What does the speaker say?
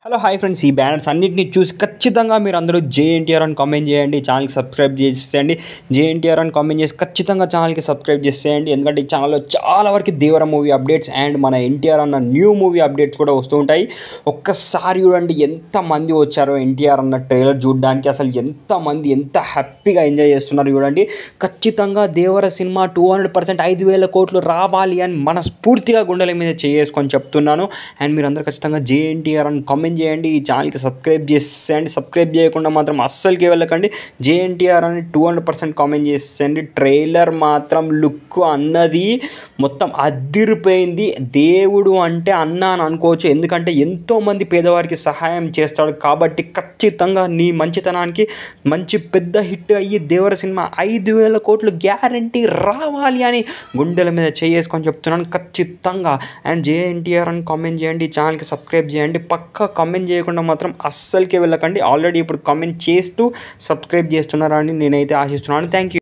hello hi friends ఈ banners అన్నింటినీ చూసి ఖచ్చితంగా మీరు అందరూ జేఎన్టీఆర్ అని కామెంట్ చేయండి ఛానల్కి సబ్స్క్రైబ్ చేసేయండి జేఎన్టీఆర్ అని కామెంట్ చేసి ఖచ్చితంగా ఛానల్కి సబ్స్క్రైబ్ చేసేయండి ఎందుకంటే ఈ ఛానల్లో చాలా వరకు దేవర మూవీ అప్డేట్స్ అండ్ మన ఎన్టీఆర్ అన్న న్యూ మూవీ అప్డేట్స్ కూడా వస్తూ ఉంటాయి ఒక్కసారి చూడండి ఎంతమంది వచ్చారో ఎన్టీఆర్ అన్న ట్రైలర్ చూడడానికి అసలు ఎంతమంది ఎంత హ్యాపీగా ఎంజాయ్ చేస్తున్నారు చూడండి ఖచ్చితంగా Devara cinema two hundred percent ఐదు వేల కోట్లు రావాలి అని మనస్ఫూర్తిగా గుండెల మీద చేసుకొని చెప్తున్నాను అండ్ మీరు అందరూ ఖచ్చితంగా జేఎన్టీఆర్ అని కామెంట్ చేయండి ఈ ఛానల్కి సబ్స్క్రైబ్ చేసేయండి సబ్స్క్రైబ్ చేయకుండా మాత్రం అస్సలకి వెళ్ళకండి జేఎన్టీఆర్ అని టూ హండ్రెడ్ పర్సెంట్ కామెంట్ చేసేయండి ట్రైలర్ మాత్రం లుక్ అన్నది మొత్తం అదిరిపోయింది దేవుడు అంటే అన్న అని అనుకోవచ్చు ఎందుకంటే ఎంతోమంది పేదవారికి సహాయం చేస్తాడు కాబట్టి ఖచ్చితంగా నీ మంచితనానికి మంచి పెద్ద హిట్ అయ్యి దేవర సినిమా ఐదు వేల కోట్లు గ్యారంటీ రావాలి అని గుండెల మీద చేసుకొని చెప్తున్నాను ఖచ్చితంగా అండ్ జేఎన్టీఆర్ అని కామెంట్ చేయండి ఈ ఛానల్కి సబ్స్క్రైబ్ చేయండి పక్క కామెంట్ చేయకుండా మాత్రం అస్సలకే వెళ్ళకండి ఆల్రెడీ ఇప్పుడు కామెంట్ చేస్తూ సబ్స్క్రైబ్ చేస్తున్నారని నేనైతే ఆశిస్తున్నాను థ్యాంక్ యూ